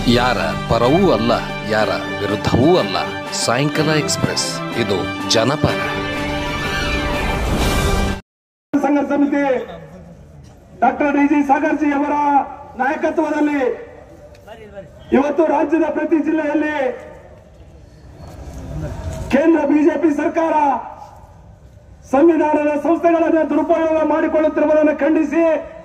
ಯಾರ ಪರವೂ ಅಲ್ಲ ಯಾರ ವಿರುದ್ಧವೂ ಅಲ್ಲ ಸಾಯಂಕಾಲ ಎಕ್ಸ್ಪ್ರೆಸ್ ಇದು ಜನಪರ ಸಂಘ ಸಮಿತಿ ಡಾಕ್ಟರ್ ಡಿ ಜಿ ಸಾಗರ್ಜಿ ಅವರ ನಾಯಕತ್ವದಲ್ಲಿ ಇವತ್ತು ರಾಜ್ಯದ ಪ್ರತಿ ಜಿಲ್ಲೆಯಲ್ಲಿ ಕೇಂದ್ರ ಬಿಜೆಪಿ ಸರ್ಕಾರ ಸಂವಿಧಾನದ ಸಂಸ್ಥೆಗಳನ್ನು ದುರುಪಯೋಗ ಮಾಡಿಕೊಳ್ಳುತ್ತಿರುವುದನ್ನು ಖಂಡಿಸಿ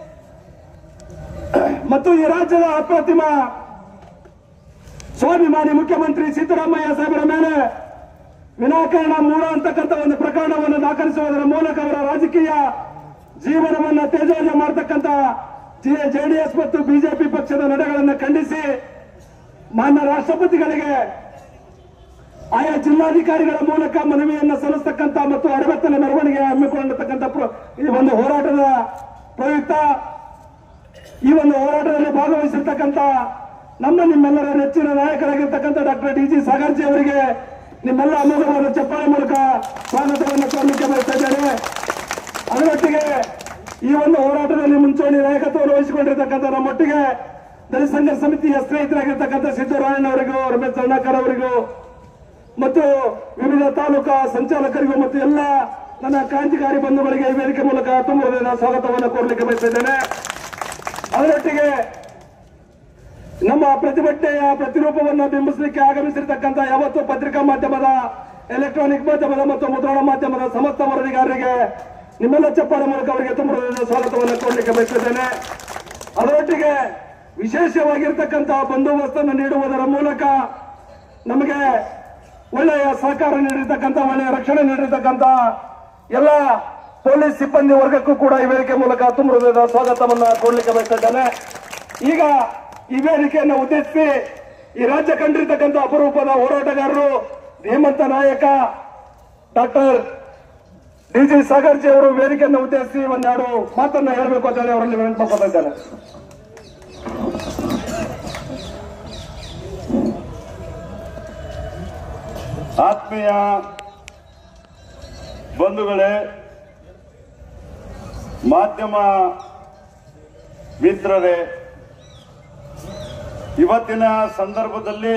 ಮತ್ತು ಈ ರಾಜ್ಯದ ಅಪ್ರತಿಮ ಸ್ವಾಭಿಮಾನಿ ಮುಖ್ಯಮಂತ್ರಿ ಸಿದ್ದರಾಮಯ್ಯ ಸಾಹೇಬರ ಮೇಲೆ ವಿನಾಕಾರಣ ಮೂಡ ಅಂತಕ್ಕಂಥ ಒಂದು ಪ್ರಕರಣವನ್ನು ದಾಖಲಿಸುವುದರ ಮೂಲಕ ಅವರ ರಾಜಕೀಯ ಜೀವನವನ್ನು ತೇಜೋಜ ಮಾಡತಕ್ಕಂಥ ಜೆಡಿಎಸ್ ಮತ್ತು ಬಿಜೆಪಿ ಪಕ್ಷದ ನಡೆಗಳನ್ನು ಖಂಡಿಸಿ ಮಾನ್ಯ ರಾಷ್ಟ್ರಪತಿಗಳಿಗೆ ಆಯಾ ಜಿಲ್ಲಾಧಿಕಾರಿಗಳ ಮೂಲಕ ಮನವಿಯನ್ನ ಸಲ್ಲಿಸತಕ್ಕಂಥ ಮತ್ತು ಅರವತ್ತನೇ ಮೆರವಣಿಗೆ ಹಮ್ಮಿಕೊಂಡಿರ್ತಕ್ಕಂಥ ಪ್ರ- ಈ ಒಂದು ಹೋರಾಟದ ಪ್ರಯುಕ್ತ ಈ ಒಂದು ಹೋರಾಟದಲ್ಲಿ ಭಾಗವಹಿಸಿರ್ತಕ್ಕಂಥ ನಮ್ಮ ನಿಮ್ಮೆಲ್ಲರ ನೆಚ್ಚಿನ ನಾಯಕರಾಗಿರ್ತಕ್ಕಂಥ ಡಾಕ್ಟರ್ ಡಿ ಜಿ ಸಾಗರ್ಜಿ ಅವರಿಗೆ ನಿಮ್ಮೆಲ್ಲ ಅಮೋಘವಾದ ಚಪ್ಪಾಳೆ ಮೂಲಕ ಸ್ವಾಗತವನ್ನು ಕೋರಲಿಕ್ಕೆ ಬಯಸ್ತಾ ಇದ್ದೇನೆ ಅದರೊಟ್ಟಿಗೆ ಈ ಒಂದು ಹೋರಾಟದಲ್ಲಿ ಮುಂಚೂಣಿ ನಾಯಕತ್ವವನ್ನು ವಹಿಸಿಕೊಂಡಿರ್ತಕ್ಕಂಥ ನಮ್ಮೊಟ್ಟಿಗೆ ದಲಿತ ಸಂಘ ಸಮಿತಿಯ ಸ್ನೇಹಿತರಾಗಿರ್ತಕ್ಕಂಥ ಸಿದ್ದರಾಮಯ್ಯನವರಿಗೂ ರಮೇಶ್ ಚರಣಕರ್ ಅವರಿಗೂ ಮತ್ತು ವಿವಿಧ ತಾಲೂಕಾ ಸಂಚಾಲಕರಿಗೂ ಮತ್ತು ಎಲ್ಲ ನನ್ನ ಕ್ರಾಂತಿಕಾರಿ ಬಂಧುಗಳಿಗೆ ಈ ವೇದಿಕೆ ಮೂಲಕ ತುಂಬ ಹೃದಯದ ಸ್ವಾಗತವನ್ನು ಕೋರಲಿಕ್ಕೆ ಬಯಸಿದ್ದೇನೆ ಅದರೊಟ್ಟಿಗೆ ನಮ್ಮ ಪ್ರತಿಭಟನೆಯ ಪ್ರತಿರೂಪವನ್ನು ಬಿಂಬಿಸಲಿಕ್ಕೆ ಆಗಮಿಸಿರ್ತಕ್ಕಂಥ ಯಾವತ್ತು ಪತ್ರಿಕಾ ಮಾಧ್ಯಮದ ಎಲೆಕ್ಟ್ರಾನಿಕ್ ಮಾಧ್ಯಮದ ಮತ್ತು ಮುದ್ರಣ ಮಾಧ್ಯಮದ ಸಮಸ್ತ ವರದಿಗಾರರಿಗೆ ನಿಮ್ಮೆಲ್ಲ ಚಪ್ಪಾಳೆ ಮೂಲಕ ಅವರಿಗೆ ತುಂಬ ಹೃದಯದ ಸ್ವಾಗತವನ್ನು ಕೋರಲಿಕ್ಕೆ ಬಯಸಿದ್ದೇನೆ ಅದರೊಟ್ಟಿಗೆ ವಿಶೇಷವಾಗಿರ್ತಕ್ಕಂತಹ ಬಂದೋಬಸ್ತನ್ನು ನೀಡುವುದರ ಮೂಲಕ ನಮಗೆ ಒಳ್ಳೆಯ ಸಹಕಾರ ನೀಡಿರ್ತಕ್ಕಂಥ ಒಳ್ಳೆಯ ರಕ್ಷಣೆ ನೀಡಿರ್ತಕ್ಕಂಥ ಎಲ್ಲ ಪೊಲೀಸ್ ಸಿಬ್ಬಂದಿ ವರ್ಗಕ್ಕೂ ಕೂಡ ಈ ವೇದಿಕೆ ಮೂಲಕ ತುಂಬ ಹೃದಯದ ಸ್ವಾಗತವನ್ನ ಕೊಡ್ಲಿಕ್ಕೆ ಬಯಸಿದ್ದೇನೆ ಈಗ ಈ ವೇದಿಕೆಯನ್ನು ಉದ್ದೇಶಿಸಿ ಈ ರಾಜ್ಯ ಕಂಡಿರ್ತಕ್ಕಂಥ ಅಪರೂಪದ ಹೋರಾಟಗಾರರು ಧೀಮಂತ ನಾಯಕ ಡಾಕ್ಟರ್ ಡಿ ಜಿ ಸಾಗರ್ಜಿ ಅವರು ವೇದಿಕೆಯನ್ನು ಉದ್ದೇಶಿಸಿ ಒಂದೆರಡು ಮಾತನ್ನ ಹೇಳಬೇಕು ಅಂತ ಹೇಳಿ ಅವರಲ್ಲಿ ವಿನಂತಿ ಮಾಡ್ಕೊತಾ ಇದ್ದೇನೆ ಆತ್ಮೀಯ ಬಂಧುಗಳೇ ಮಾಧ್ಯಮ ಮಿತ್ರರೇ ಇವತ್ತಿನ ಸಂದರ್ಭದಲ್ಲಿ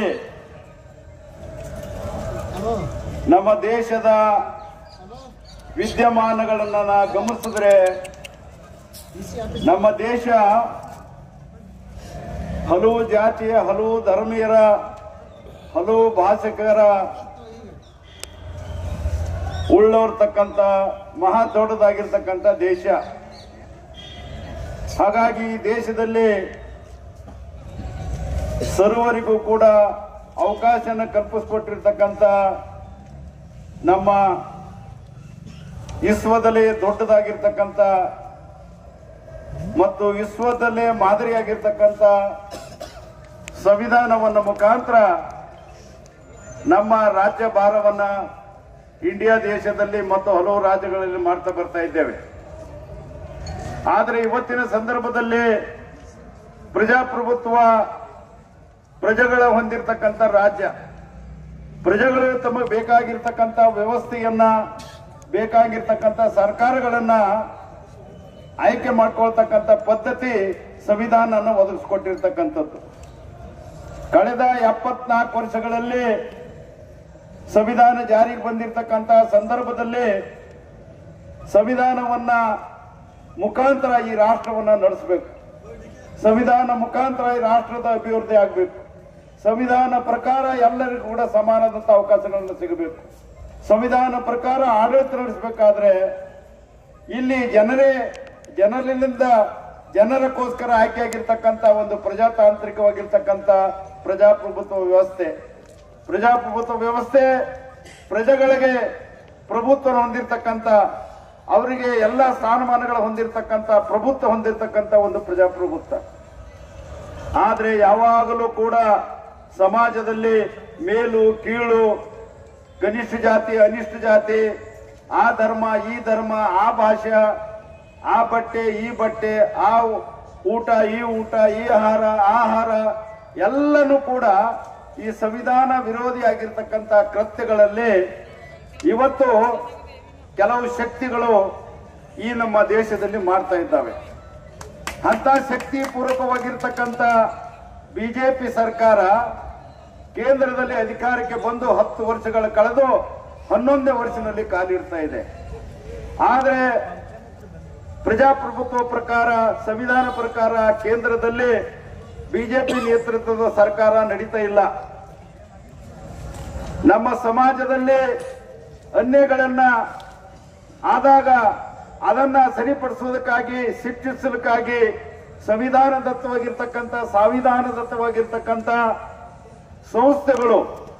ನಮ್ಮ ದೇಶದ ವಿದ್ಯಮಾನಗಳನ್ನು ನಾ ಗಮನಿಸಿದ್ರೆ ನಮ್ಮ ದೇಶ ಹಲವು ಜಾತಿಯ ಹಲವು ಧರ್ಮೀಯರ ಹಲವು ಭಾಷಿಕರ ಉಳ್ಳೋರ್ತಕ್ಕಂಥ ಮಹಾ ದೊಡ್ಡದಾಗಿರ್ತಕ್ಕಂಥ ದೇಶ ಹಾಗಾಗಿ ಈ ದೇಶದಲ್ಲಿ ಸರ್ವರಿಗೂ ಕೂಡ ಅವಕಾಶನ ಕಲ್ಪಿಸ್ಕೊಟ್ಟಿರ್ತಕ್ಕಂಥ ನಮ್ಮ ವಿಶ್ವದಲ್ಲೇ ದೊಡ್ಡದಾಗಿರ್ತಕ್ಕಂಥ ಮತ್ತು ವಿಶ್ವದಲ್ಲೇ ಮಾದರಿಯಾಗಿರ್ತಕ್ಕಂಥ ಸಂವಿಧಾನವನ್ನ ಮುಖಾಂತರ ನಮ್ಮ ರಾಜ್ಯ ಭಾರವನ್ನ ಇಂಡಿಯಾ ದೇಶದಲ್ಲಿ ಮತ್ತು ಹಲವು ರಾಜ್ಯಗಳಲ್ಲಿ ಮಾಡ್ತಾ ಬರ್ತಾ ಇದ್ದೇವೆ ಆದರೆ ಇವತ್ತಿನ ಸಂದರ್ಭದಲ್ಲಿ ಪ್ರಜಾಪ್ರಭುತ್ವ ಪ್ರಜೆಗಳ ಹೊಂದಿರತಕ್ಕಂಥ ರಾಜ್ಯ ಪ್ರಜೆಗಳು ತಮಗೆ ಬೇಕಾಗಿರ್ತಕ್ಕಂಥ ವ್ಯವಸ್ಥೆಯನ್ನ ಬೇಕಾಗಿರ್ತಕ್ಕಂಥ ಸರ್ಕಾರಗಳನ್ನ ಆಯ್ಕೆ ಮಾಡ್ಕೊಳ್ತಕ್ಕಂಥ ಪದ್ಧತಿ ಸಂವಿಧಾನ ಒದಗಿಸ್ಕೊಟ್ಟಿರ್ತಕ್ಕಂಥದ್ದು ಕಳೆದ ಎಪ್ಪತ್ನಾಲ್ಕು ವರ್ಷಗಳಲ್ಲಿ ಸಂವಿಧಾನ ಜಾರಿಗೆ ಬಂದಿರತಕ್ಕಂಥ ಸಂದರ್ಭದಲ್ಲಿ ಸಂವಿಧಾನವನ್ನ ಮುಖಾಂತರ ಈ ರಾಷ್ಟ್ರವನ್ನ ನಡೆಸಬೇಕು ಸಂವಿಧಾನ ಮುಖಾಂತರ ಈ ರಾಷ್ಟ್ರದ ಅಭಿವೃದ್ಧಿ ಆಗಬೇಕು ಸಂವಿಧಾನ ಪ್ರಕಾರ ಎಲ್ಲರಿಗೂ ಕೂಡ ಸಮಾನದಂತ ಅವಕಾಶಗಳನ್ನು ಸಿಗಬೇಕು ಸಂವಿಧಾನ ಪ್ರಕಾರ ಆಡಳಿತ ನಡೆಸಬೇಕಾದ್ರೆ ಇಲ್ಲಿ ಜನರೇ ಜನರಿಂದ ಜನರಕ್ಕೋಸ್ಕರ ಆಯ್ಕೆಯಾಗಿರ್ತಕ್ಕಂಥ ಒಂದು ಪ್ರಜಾತಾಂತ್ರಿಕವಾಗಿರ್ತಕ್ಕಂಥ ಪ್ರಜಾಪ್ರಭುತ್ವ ವ್ಯವಸ್ಥೆ ಪ್ರಜಾಪ್ರಭುತ್ವ ವ್ಯವಸ್ಥೆ ಪ್ರಜೆಗಳಿಗೆ ಪ್ರಭುತ್ವ ಹೊಂದಿರತಕ್ಕಂಥ ಅವರಿಗೆ ಎಲ್ಲ ಸ್ಥಾನಮಾನಗಳ ಹೊಂದಿರತಕ್ಕಂಥ ಪ್ರಭುತ್ವ ಹೊಂದಿರತಕ್ಕಂಥ ಒಂದು ಪ್ರಜಾಪ್ರಭುತ್ವ ಆದ್ರೆ ಯಾವಾಗಲೂ ಕೂಡ ಸಮಾಜದಲ್ಲಿ ಮೇಲು ಕೀಳು ಕನಿಷ್ಠ ಜಾತಿ ಅನಿಷ್ಠ ಜಾತಿ ಆ ಧರ್ಮ ಈ ಧರ್ಮ ಆ ಭಾಷೆ ಆ ಬಟ್ಟೆ ಈ ಬಟ್ಟೆ ಆ ಊಟ ಈ ಊಟ ಈ ಆಹಾರ ಆ ಆಹಾರ ಎಲ್ಲನೂ ಕೂಡ ಈ ಸಂವಿಧಾನ ವಿರೋಧಿಯಾಗಿರ್ತಕ್ಕಂಥ ಕೃತ್ಯಗಳಲ್ಲಿ ಇವತ್ತು ಕೆಲವು ಶಕ್ತಿಗಳು ಈ ನಮ್ಮ ದೇಶದಲ್ಲಿ ಮಾಡ್ತಾ ಇದ್ದಾವೆ ಅಂತ ಶಕ್ತಿ ಪೂರ್ವಕವಾಗಿರ್ತಕ್ಕಂಥ ಬಿಜೆಪಿ ಸರ್ಕಾರ ಕೇಂದ್ರದಲ್ಲಿ ಅಧಿಕಾರಕ್ಕೆ ಬಂದು ಹತ್ತು ವರ್ಷಗಳ ಕಳೆದು ಹನ್ನೊಂದನೇ ವರ್ಷದಲ್ಲಿ ಕಾಲಿಡ್ತಾ ಇದೆ ಆದರೆ ಪ್ರಜಾಪ್ರಭುತ್ವ ಪ್ರಕಾರ ಸಂವಿಧಾನ ಪ್ರಕಾರ ಕೇಂದ್ರದಲ್ಲಿ ಬಿಜೆಪಿ ನೇತೃತ್ವದ ಸರ್ಕಾರ ನಡೀತಾ ಇಲ್ಲ ನಮ್ಮ ಸಮಾಜದಲ್ಲಿ ಅನ್ಯಗಳನ್ನ ಆದಾಗ ಅದನ್ನ ಸರಿಪಡಿಸುವುದಕ್ಕಾಗಿ ಶಿಕ್ಷಿಸಲಿಕ್ಕಾಗಿ ಸಂವಿಧಾನದತ್ತವಾಗಿರ್ತಕ್ಕಂಥ ಸಂವಿಧಾನದತ್ತವಾಗಿರ್ತಕ್ಕಂಥ ಸಂಸ್ಥೆಗಳು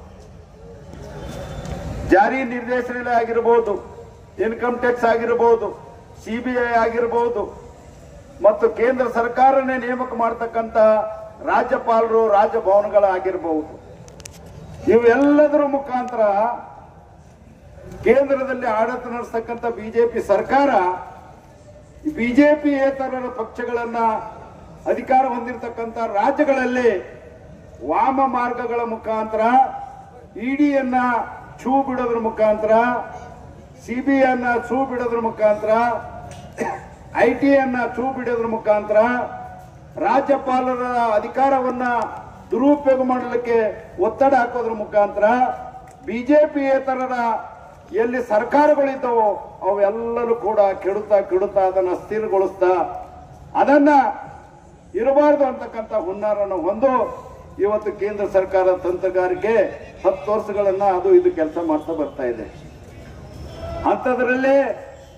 ಜಾರಿ ನಿರ್ದೇಶನಾಲಯ ಆಗಿರಬಹುದು ಇನ್ಕಮ್ ಟ್ಯಾಕ್ಸ್ ಆಗಿರಬಹುದು ಸಿಬಿಐ ಆಗಿರಬಹುದು ಮತ್ತು ಕೇಂದ್ರ ಸರ್ಕಾರನೇ ನೇಮಕ ಮಾಡತಕ್ಕಂತ ರಾಜ್ಯಪಾಲರು ರಾಜಭವನಗಳಾಗಿರಬಹುದು ಇವೆಲ್ಲದರ ಮುಖಾಂತರ ಕೇಂದ್ರದಲ್ಲಿ ಆಡಳಿತ ನಡೆಸ್ತಕ್ಕಂಥ ಬಿಜೆಪಿ ಸರ್ಕಾರ ಬಿಜೆಪಿಯೇತರರ ಪಕ್ಷಗಳನ್ನ ಅಧಿಕಾರ ಹೊಂದಿರತಕ್ಕಂಥ ರಾಜ್ಯಗಳಲ್ಲಿ ವಾಮ ಮಾರ್ಗಗಳ ಮುಖಾಂತರ ಇಡಿಯನ್ನ ಛೂ ಬಿಡೋದ್ರ ಮುಖಾಂತರ ಸಿಬಿಐನ ಛೂ ಬಿಡೋದ್ರ ಮುಖಾಂತರ ಐ ಟಿಯನ್ನ ಛೂ ಬಿಡೋದ್ರ ಮುಖಾಂತರ ರಾಜ್ಯಪಾಲರ ಅಧಿಕಾರವನ್ನ ದುರುಪಯೋಗ ಮಾಡಲಿಕ್ಕೆ ಒತ್ತಡ ಹಾಕೋದ್ರ ಮುಖಾಂತರ ಬಿಜೆಪಿಯೇತರರ ಎಲ್ಲಿ ಸರ್ಕಾರಗಳಿದ್ದವೋ ಅವೆಲ್ಲರೂ ಕೂಡ ಕೆಡುತ್ತಾ ಕೆಡುತ್ತಾ ಅದನ್ನ ಸ್ಥಿರಗೊಳಿಸ್ತಾ ಅದನ್ನ ಇರಬಾರದು ಅಂತಕ್ಕಂಥ ಹುನ್ನಾರನ್ನು ಹೊಂದು ಇವತ್ತು ಕೇಂದ್ರ ಸರ್ಕಾರ ತಂತ್ರಗಾರಿಕೆ ಹತ್ತು ವರ್ಷಗಳನ್ನ ಅದು ಇದು ಕೆಲಸ ಮಾಡ್ತಾ ಬರ್ತಾ ಇದೆ ಅಂಥದ್ರಲ್ಲಿ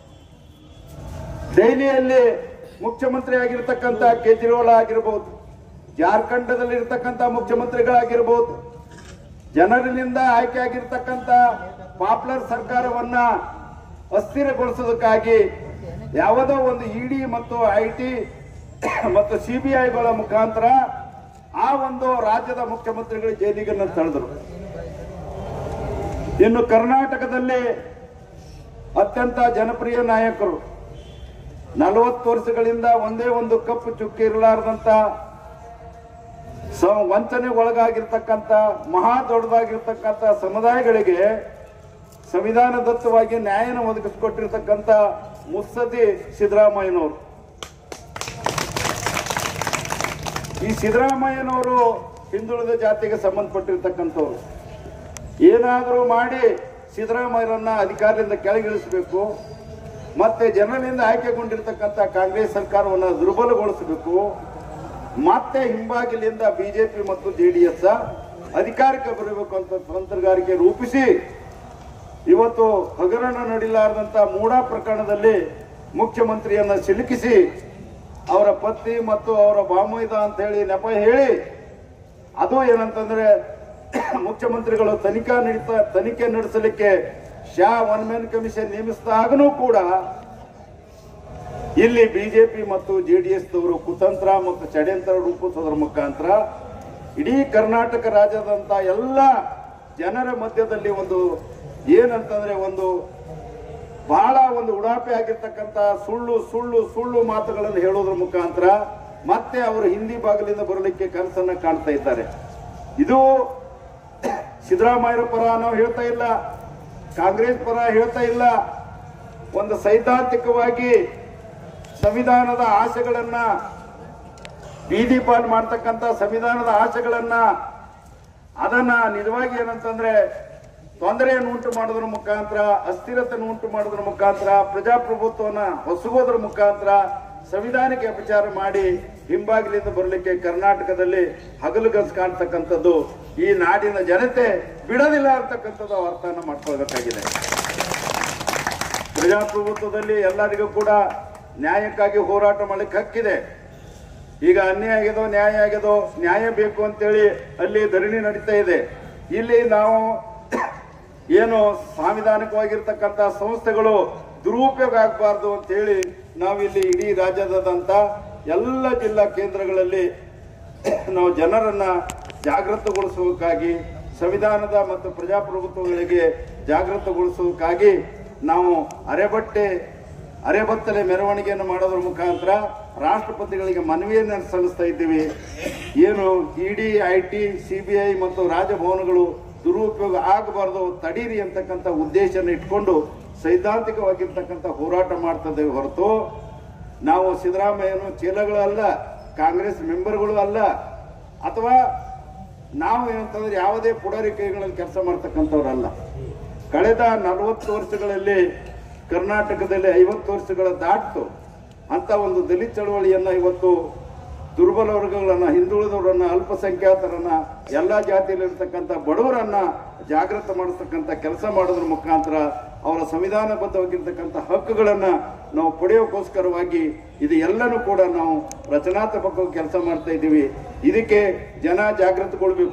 ದೆಹಲಿಯಲ್ಲಿ ಮುಖ್ಯಮಂತ್ರಿ ಆಗಿರ್ತಕ್ಕಂಥ ಕೇಜ್ರಿವಾಲ್ ಆಗಿರ್ಬೋದು ಜಾರ್ಖಂಡದಲ್ಲಿ ಇರ್ತಕ್ಕಂಥ ಮುಖ್ಯಮಂತ್ರಿಗಳಾಗಿರ್ಬೋದು ಜನರಿನಿಂದ ಆಯ್ಕೆ ಆಗಿರ್ತಕ್ಕಂಥ ಪಾಪ್ಯುಲರ್ ಸರ್ಕಾರವನ್ನ ಅಸ್ಥಿರಗೊಳಿಸೋದಕ್ಕಾಗಿ ಯಾವುದೋ ಒಂದು ಇಡಿ ಮತ್ತು ಐ ಟಿ ಮತ್ತು ಸಿಬಿಐಗಳ ಮುಖಾಂತರ ಆ ಒಂದು ರಾಜ್ಯದ ಮುಖ್ಯಮಂತ್ರಿಗಳು ಜೈಲಿಗನ್ನು ತಳೆದರು ಇನ್ನು ಕರ್ನಾಟಕದಲ್ಲಿ ಅತ್ಯಂತ ಜನಪ್ರಿಯ ನಾಯಕರು ನಲವತ್ತು ವರ್ಷಗಳಿಂದ ಒಂದೇ ಒಂದು ಕಪ್ಪು ಚುಕ್ಕಿ ಇರಲಾರದಂತ ಸ- ವಂಚನೆಗೆ ಒಳಗಾಗಿರ್ತಕ್ಕಂಥ ಮಹಾ ದೊಡ್ಡದಾಗಿರ್ತಕ್ಕಂಥ ಸಮುದಾಯಗಳಿಗೆ ಸಂವಿಧಾನದತ್ತವಾಗಿ ನ್ಯಾಯನ ಒದಗಿಸಿಕೊಟ್ಟಿರ್ತಕ್ಕಂಥ ಮುತ್ಸದಿ ಸಿದ್ದರಾಮಯ್ಯನವರು ಈ ಸಿದ್ದರಾಮಯ್ಯನವರು ಹಿಂದುಳಿದ ಜಾತಿಗೆ ಸಂಬಂಧಪಟ್ಟಿರ್ತಕ್ಕಂಥವ್ರು ಏನಾದರೂ ಮಾಡಿ ಸಿದ್ದರಾಮಯ್ಯರನ್ನ ಅಧಿಕಾರದಿಂದ ಕೆಳಗಿಳಿಸಬೇಕು ಮತ್ತೆ ಜನರಿಂದ ಆಯ್ಕೆಗೊಂಡಿರ್ತಕ್ಕಂಥ ಕಾಂಗ್ರೆಸ್ ಸರ್ಕಾರವನ್ನು ದುರ್ಬಲಗೊಳಿಸಬೇಕು ಮತ್ತೆ ಹಿಂಬಾಗಿಲಿಂದ ಬಿಜೆಪಿ ಮತ್ತು ಜೆಡಿಎಸ್ ಅಧಿಕಾರಕ್ಕೆ ಬರಬೇಕು ಅಂತ ತಂತ್ರಗಾರಿಕೆ ರೂಪಿಸಿ ಇವತ್ತು ಹಗರಣ ನಡಿಲಾರದಂತ ಮೂಡಾ ಪ್ರಕರಣದಲ್ಲಿ ಮುಖ್ಯಮಂತ್ರಿಯನ್ನ ಸಿಲುಕಿಸಿ ಅವರ ಪತ್ನಿ ಮತ್ತು ಅವರ ಬಾಮೈದ ಅಂತ ಹೇಳಿ ನೆಪ ಹೇಳಿ ಅದು ಏನಂತಂದ್ರೆ ಮುಖ್ಯಮಂತ್ರಿಗಳು ತನಿಖಾ ನಡೀತಾ ತನಿಖೆ ನಡೆಸಲಿಕ್ಕೆ ಶಾ ಒನ್ ಮ್ಯಾನ್ ಕಮಿಷನ್ ನೇಮಿಸಿದಾಗನೂ ಕೂಡ ಇಲ್ಲಿ ಬಿಜೆಪಿ ಮತ್ತು ಜೆಡಿಎಸ್ ದವರು ಕುತಂತ್ರ ಮತ್ತು ಷಡ್ಯಂತ್ರ ರೂಪಿಸೋದ್ರ ಮುಖಾಂತರ ಇಡೀ ಕರ್ನಾಟಕ ರಾಜ್ಯದಂತ ಎಲ್ಲ ಜನರ ಮಧ್ಯದಲ್ಲಿ ಒಂದು ಏನಂತಂದ್ರೆ ಒಂದು ಬಹಳ ಒಂದು ಉಡಾಪೆ ಆಗಿರ್ತಕ್ಕಂಥ ಸುಳ್ಳು ಸುಳ್ಳು ಸುಳ್ಳು ಮಾತುಗಳನ್ನು ಹೇಳೋದ್ರ ಮುಖಾಂತರ ಮತ್ತೆ ಅವರು ಹಿಂದಿ ಬಾಗಿಲಿಂದ ಬರಲಿಕ್ಕೆ ಕನಸನ್ನ ಕಾಣ್ತಾ ಇದ್ದಾರೆ ಇದು ಸಿದ್ದರಾಮಯ್ಯರ ಪರ ನಾವು ಹೇಳ್ತಾ ಇಲ್ಲ ಕಾಂಗ್ರೆಸ್ ಪರ ಹೇಳ್ತಾ ಇಲ್ಲ ಒಂದು ಸೈದ್ಧಾಂತಿಕವಾಗಿ ಸಂವಿಧಾನದ ಆಶೆಗಳನ್ನ ಬೀದಿ ಪಾಲ್ ಮಾಡ್ತಕ್ಕಂಥ ಸಂವಿಧಾನದ ಆಶೆಗಳನ್ನ ಅದನ್ನ ನಿಜವಾಗಿ ಏನಂತಂದ್ರೆ ತೊಂದರೆಯನ್ನು ಉಂಟು ಮಾಡೋದ್ರ ಮುಖಾಂತರ ಅಸ್ಥಿರತೆಯನ್ನು ಉಂಟು ಮಾಡೋದ್ರ ಮುಖಾಂತರ ಪ್ರಜಾಪ್ರಭುತ್ವವನ್ನ ಹೊಸಗೋದ್ರ ಮುಖಾಂತರ ಸಂವಿಧಾನಕ್ಕೆ ಅಪಚಾರ ಮಾಡಿ ಹಿಂಬಾಗಿಲಿಂದ ಬರಲಿಕ್ಕೆ ಕರ್ನಾಟಕದಲ್ಲಿ ಹಗಲುಗಸ್ ಕಾಣ್ತಕ್ಕಂಥದ್ದು ಈ ನಾಡಿನ ಜನತೆ ಬಿಡೋದಿಲ್ಲ ಅಂತಕ್ಕಂಥದ್ದು ನಾವು ಅರ್ಥನ ಮಾಡ್ಕೊಳ್ಬೇಕಾಗಿದೆ ಪ್ರಜಾಪ್ರಭುತ್ವದಲ್ಲಿ ಎಲ್ಲರಿಗೂ ಕೂಡ ನ್ಯಾಯಕ್ಕಾಗಿ ಹೋರಾಟ ಮಾಡಲಿಕ್ಕೆ ಹಕ್ಕಿದೆ ಈಗ ಅನ್ಯಾಯ ಆಗ್ಯದೋ ನ್ಯಾಯ ಆಗ್ಯದೋ ನ್ಯಾಯ ಬೇಕು ಅಂತೇಳಿ ಅಲ್ಲಿ ಧರಣಿ ನಡೀತಾ ಇದೆ ಇಲ್ಲಿ ನಾವು ಏನು ಸಾಂವಿಧಾನಿಕವಾಗಿರ್ತಕ್ಕಂಥ ಸಂಸ್ಥೆಗಳು ದುರುಪಯೋಗ ಆಗಬಾರ್ದು ಅಂತೇಳಿ ನಾವಿಲ್ಲಿ ಇಡೀ ರಾಜ್ಯದಾದಂಥ ಎಲ್ಲ ಜಿಲ್ಲಾ ಕೇಂದ್ರಗಳಲ್ಲಿ ನಾವು ಜನರನ್ನ ಜಾಗೃತಗೊಳಿಸುವುದಕ್ಕಾಗಿ ಸಂವಿಧಾನದ ಮತ್ತು ಪ್ರಜಾಪ್ರಭುತ್ವಗಳಿಗೆ ಜಾಗೃತಗೊಳಿಸುವುದಕ್ಕಾಗಿ ನಾವು ಅರೆಬಟ್ಟೆ ಅರೆಬತ್ತಲೆ ಮೆರವಣಿಗೆಯನ್ನು ಮಾಡೋದ್ರ ಮುಖಾಂತರ ರಾಷ್ಟ್ರಪತಿಗಳಿಗೆ ಮನವಿಯನ್ನು ಸಲ್ಲಿಸ್ತಾ ಇದ್ದೀವಿ ಏನು ಇಡಿ ಐ ಟಿ ಸಿಬಿಐ ಮತ್ತು ರಾಜಭವನಗಳು ದುರುಪಯೋಗ ಆಗಬಾರ್ದು ತಡೀರಿ ಅಂತಕ್ಕಂಥ ಉದ್ದೇಶನ ಇಟ್ಕೊಂಡು ಸೈದ್ಧಾಂತಿಕವಾಗಿರ್ತಕ್ಕಂಥ ಹೋರಾಟ ಮಾಡ್ತಿದ್ದೇವೆ ಹೊರತು ನಾವು ಸಿದ್ದರಾಮಯ್ಯನು ಚೀಲಗಳು ಅಲ್ಲ ಕಾಂಗ್ರೆಸ್ ಮೆಂಬರ್ಗಳು ಅಲ್ಲ ಅಥವಾ ನಾವು ಏನಂತಂದ್ರೆ ಯಾವುದೇ ಪುಡರಿಕೆಗಳಲ್ಲಿ ಕೆಲಸ ಮಾಡ್ತಕ್ಕಂಥವ್ರಲ್ಲ ಕಳೆದ ನಲವತ್ತು ವರ್ಷಗಳಲ್ಲಿ ಕರ್ನಾಟಕದಲ್ಲಿ ಐವತ್ತು ವರ್ಷಗಳ ದಾಟಿತು ಅಂತ ಒಂದು ದಲಿತ ಚಳವಳಿಯನ್ನ ಇವತ್ತು ದುರ್ಬಲ ವರ್ಗಗಳನ್ನ ಹಿಂದುಳಿದವರನ್ನ ಅಲ್ಪಸಂಖ್ಯಾತರನ್ನ ಎಲ್ಲ ಜಾತಿಯಲ್ಲಿರ್ತಕ್ಕಂಥ ಬಡವರನ್ನ ಜಾಗೃತ ಮಾಡಿಸ್ತಕ್ಕಂಥ ಕೆಲಸ ಮಾಡೋದ್ರ ಮುಖಾಂತರ ಅವರ ಸಂವಿಧಾನಬದ್ಧವಾಗಿರ್ತಕ್ಕಂಥ ಹಕ್ಕುಗಳನ್ನ ನಾವು ಪಡೆಯೋಕ್ಕೋಸ್ಕರವಾಗಿ ಇದು ಎಲ್ಲನೂ ಕೂಡ ನಾವು ರಚನಾತ್ಮಕವಾಗಿ ಕೆಲಸ ಮಾಡ್ತಾ ಇದ್ದೀವಿ ಇದಕ್ಕೆ ಜನ ಜಾಗೃತಗೊಳ್ಬೇಕು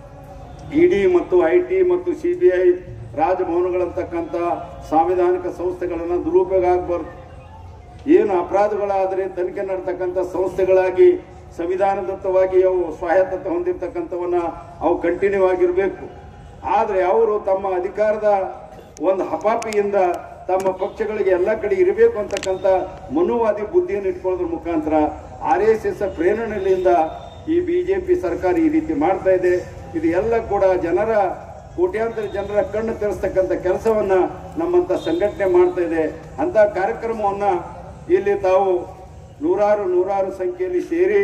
ಇಡಿ ಮತ್ತು ಐ ಟಿ ಮತ್ತು ಸಿ ಬಿ ಐ ರಾಜಭವನಗಳಂತಕ್ಕಂಥ ಸಾಂವಿಧಾನಿಕ ಸಂಸ್ಥೆಗಳನ್ನು ದುರುಪಯೋಗ ಆಗಬಾರ್ದು ಏನು ಅಪರಾಧಗಳಾದರೆ ತನಿಖೆ ನಡೆತಕ್ಕಂಥ ಸಂಸ್ಥೆಗಳಾಗಿ ಸಂವಿಧಾನದತ್ತವಾಗಿ ಅವು ಸ್ವಾಯತ್ತತೆ ಹೊಂದಿರತಕ್ಕಂಥವನ್ನ ಅವು ಕಂಟಿನ್ಯೂ ಆಗಿರಬೇಕು ಆದರೆ ಅವರು ತಮ್ಮ ಅಧಿಕಾರದ ಒಂದು ಹಪಾಪಿಯಿಂದ ತಮ್ಮ ಪಕ್ಷಗಳಿಗೆ ಎಲ್ಲ ಕಡೆ ಇರಬೇಕು ಅಂತಕ್ಕಂಥ ಮನುವಾದಿ ಬುದ್ಧಿಯನ್ನು ಇಟ್ಕೊಳ್ಳೋದ್ರ ಮುಖಾಂತರ ಆರ್ ಎಸ್ ಎಸ್ ಪ್ರೇರಣೆಯಿಂದ ಈ ಬಿಜೆಪಿ ಸರ್ಕಾರ ಈ ರೀತಿ ಮಾಡ್ತಾ ಇದೆ ಇದು ಎಲ್ಲ ಕೂಡ ಜನರ ಕೋಟ್ಯಾಂತರ ಜನರ ಕಣ್ಣು ತೆರೆಸ್ತಕ್ಕಂಥ ಕೆಲಸವನ್ನ ನಮ್ಮಂತ ಸಂಘಟನೆ ಮಾಡ್ತಾ ಇದೆ ಅಂತ ಕಾರ್ಯಕ್ರಮವನ್ನ ಇಲ್ಲಿ ತಾವು ನೂರಾರು ನೂರಾರು ಸಂಖ್ಯೆಯಲ್ಲಿ ಸೇರಿ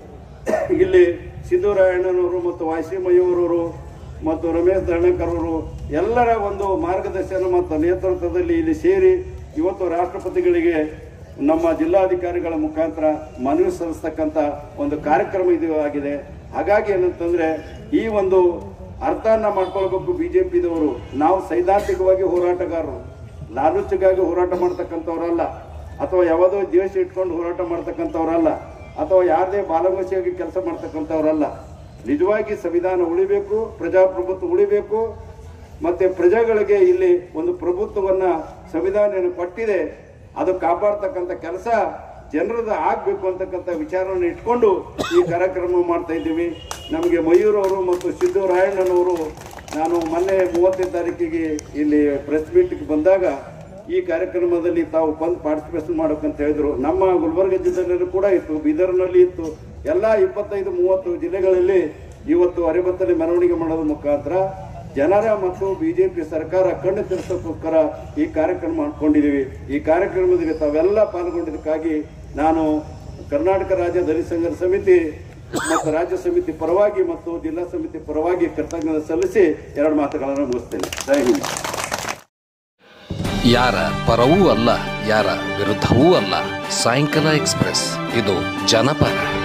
ಇಲ್ಲಿ ಸಿದ್ದರಾಮಯ್ಯನವರು ಮತ್ತು ವಾಸಿಮಯ್ಯವರವರು ಮತ್ತು ರಮೇಶ್ ದರ್ಣಕರ್ ಅವರು ಎಲ್ಲರ ಒಂದು ಮಾರ್ಗದರ್ಶನ ಮತ್ತು ನೇತೃತ್ವದಲ್ಲಿ ಇಲ್ಲಿ ಸೇರಿ ಇವತ್ತು ರಾಷ್ಟ್ರಪತಿಗಳಿಗೆ ನಮ್ಮ ಜಿಲ್ಲಾಧಿಕಾರಿಗಳ ಮುಖಾಂತರ ಮನವಿ ಸಲ್ಲಿಸ್ತಕ್ಕಂಥ ಒಂದು ಕಾರ್ಯಕ್ರಮ ಇದು ಆಗಿದೆ ಹಾಗಾಗಿ ಏನಂತಂದ್ರೆ ಈ ಒಂದು ಅರ್ಥನ ಮಾಡ್ಕೊಳ್ಬೇಕು ಬಿಜೆಪಿದವರು ನಾವು ಸೈದ್ಧಾಂತಿಕವಾಗಿ ಹೋರಾಟಗಾರರು ಲಾಲೂಚಿಗಾಗಿ ಹೋರಾಟ ಮಾಡ್ತಕ್ಕಂಥವ್ರಲ್ಲ ಅಥವಾ ಯಾವುದೋ ದ್ವೇಷ ಇಟ್ಕೊಂಡು ಹೋರಾಟ ಮಾಡ್ತಕ್ಕಂಥವ್ರಲ್ಲ ಅಥವಾ ಯಾರದೇ ಬಾಲಮಸಿಯಾಗಿ ಕೆಲಸ ಮಾಡ್ತಕ್ಕಂಥವ್ರಲ್ಲ ನಿಜವಾಗಿ ಸಂವಿಧಾನ ಉಳಿಬೇಕು ಪ್ರಜಾಪ್ರಭುತ್ವ ಉಳಿಬೇಕು ಮತ್ತೆ ಪ್ರಜೆಗಳಿಗೆ ಇಲ್ಲಿ ಒಂದು ಪ್ರಭುತ್ವವನ್ನ ಸಂವಿಧಾನ ಏನು ಕೊಟ್ಟಿದೆ ಅದು ಕಾಪಾಡ್ತಕ್ಕಂಥ ಕೆಲಸ ಜನರದ ಆಗ್ಬೇಕು ಅಂತಕ್ಕಂಥ ವಿಚಾರವನ್ನು ಇಟ್ಕೊಂಡು ಈ ಕಾರ್ಯಕ್ರಮ ಮಾಡ್ತಾ ಇದ್ದೀವಿ ನಮಗೆ ಮಯೂರ್ ಅವರು ಮತ್ತು ಸಿದ್ದರಾಯಣ್ಣನವರು ನಾನು ಮೊನ್ನೆ ಮೂವತ್ತನೇ ತಾರೀಕಿಗೆ ಇಲ್ಲಿ ಪ್ರೆಸ್ ಮೀಟ್ಗೆ ಬಂದಾಗ ಈ ಕಾರ್ಯಕ್ರಮದಲ್ಲಿ ತಾವು ಬಂದು ಪಾರ್ಟಿಸಿಪೇಷನ್ ಮಾಡ್ಬೇಕಂತ ಹೇಳಿದ್ರು ನಮ್ಮ ಗುಲ್ಬರ್ಗ ಜಿಲ್ಲೆಯಲ್ಲೂ ಕೂಡ ಇತ್ತು ಬೀದರ್ನಲ್ಲಿ ಇತ್ತು ಎಲ್ಲ ಇಪ್ಪತ್ತೈದು ಮೂವತ್ತು ಜಿಲ್ಲೆಗಳಲ್ಲಿ ಇವತ್ತು ಅರೆಬತ್ತನೆ ಮೆರವಣಿಗೆ ಮಾಡೋದ್ರ ಮುಖಾಂತರ ಜನರ ಮತ್ತು ಬಿಜೆಪಿ ಸರ್ಕಾರ ಕಣ್ಣು ತೆರೆಸೋಕ್ಕೋಸ್ಕರ ಈ ಕಾರ್ಯಕ್ರಮ ಮಾಡ್ಕೊಂಡಿದ್ದೀವಿ ಈ ಕಾರ್ಯಕ್ರಮದಲ್ಲಿ ತಾವೆಲ್ಲ ಪಾಲ್ಗೊಂಡಿದ್ದಕ್ಕಾಗಿ ನಾನು ಕರ್ನಾಟಕ ರಾಜ್ಯ ದಲಿತ ಸಂಘರ್ಷ ಸಮಿತಿ ಮತ್ತು ರಾಜ್ಯ ಸಮಿತಿ ಪರವಾಗಿ ಮತ್ತು ಜಿಲ್ಲಾ ಸಮಿತಿ ಪರವಾಗಿ ಕೃತಜ್ಞತೆ ಸಲ್ಲಿಸಿ ಎರಡು ಮಾತುಗಳನ್ನು ಮುಗಿಸ್ತೇನೆ ಜೈ ಹಿಂದ್ ಯಾರ ಪರವೂ ಅಲ್ಲ ಯಾರ ವಿರುದ್ಧವೂ ಅಲ್ಲ ಸಾಯಂಕಾಲ ಎಕ್ಸ್ಪ್ರೆಸ್ ಇದು ಜನಪರ